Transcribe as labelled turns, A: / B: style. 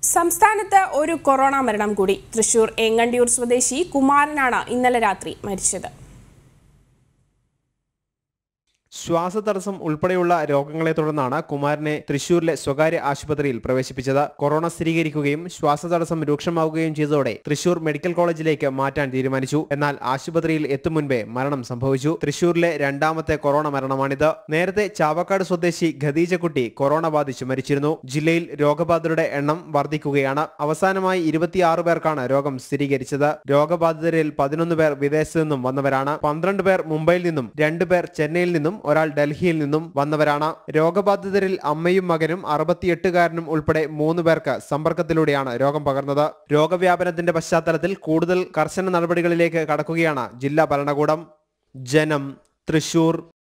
A: സംസ്ഥാനത്ത് ഒരു കൊറോണ മരണം കൂടി തൃശൂർ ഏങ്ങണ്ടിയൂർ സ്വദേശി കുമാരനാണ് ഇന്നലെ രാത്രി മരിച്ചത്
B: ശ്വാസതടസ്സം ഉൾപ്പെടെയുള്ള രോഗങ്ങളെ തുടർന്നാണ് കുമാരനെ തൃശൂരിലെ സ്വകാര്യ ആശുപത്രിയിൽ പ്രവേശിപ്പിച്ചത് കൊറോണ സ്ഥിരീകരിക്കുകയും ശ്വാസതടസ്സം രൂക്ഷമാവുകയും ചെയ്തതോടെ തൃശൂർ മെഡിക്കൽ കോളേജിലേക്ക് മാറ്റാൻ തീരുമാനിച്ചു എന്നാൽ ആശുപത്രിയിൽ എത്തും മുൻപേ മരണം സംഭവിച്ചു തൃശൂരിലെ രണ്ടാമത്തെ കൊറോണ മരണമാണിത് നേരത്തെ ചാവക്കാട് സ്വദേശി ഖദീജക്കുട്ടി കൊറോണ ബാധിച്ചു മരിച്ചിരുന്നു ജില്ലയിൽ രോഗബാധിതരുടെ എണ്ണം വർദ്ധിക്കുകയാണ് അവസാനമായി ഇരുപത്തിയാറ് പേർക്കാണ് രോഗം സ്ഥിരീകരിച്ചത് രോഗബാധിതരിൽ പതിനൊന്ന് പേർ വിദേശത്തു നിന്നും വന്നവരാണ് പന്ത്രണ്ട് പേർ മുംബൈയിൽ നിന്നും രണ്ടു പേർ ചെന്നൈയിൽ നിന്നും ഒരാൾ ഡൽഹിയിൽ നിന്നും വന്നവരാണ് രോഗബാധിതരിൽ അമ്മയും മകനും അറുപത്തിയെട്ടുകാരനും ഉൾപ്പെടെ മൂന്ന് പേർക്ക് സമ്പർക്കത്തിലൂടെയാണ് രോഗം പകർന്നത് രോഗവ്യാപനത്തിന്റെ പശ്ചാത്തലത്തിൽ കൂടുതൽ കർശന നടപടികളിലേക്ക് കടക്കുകയാണ് ജില്ലാ ഭരണകൂടം ജനം തൃശൂർ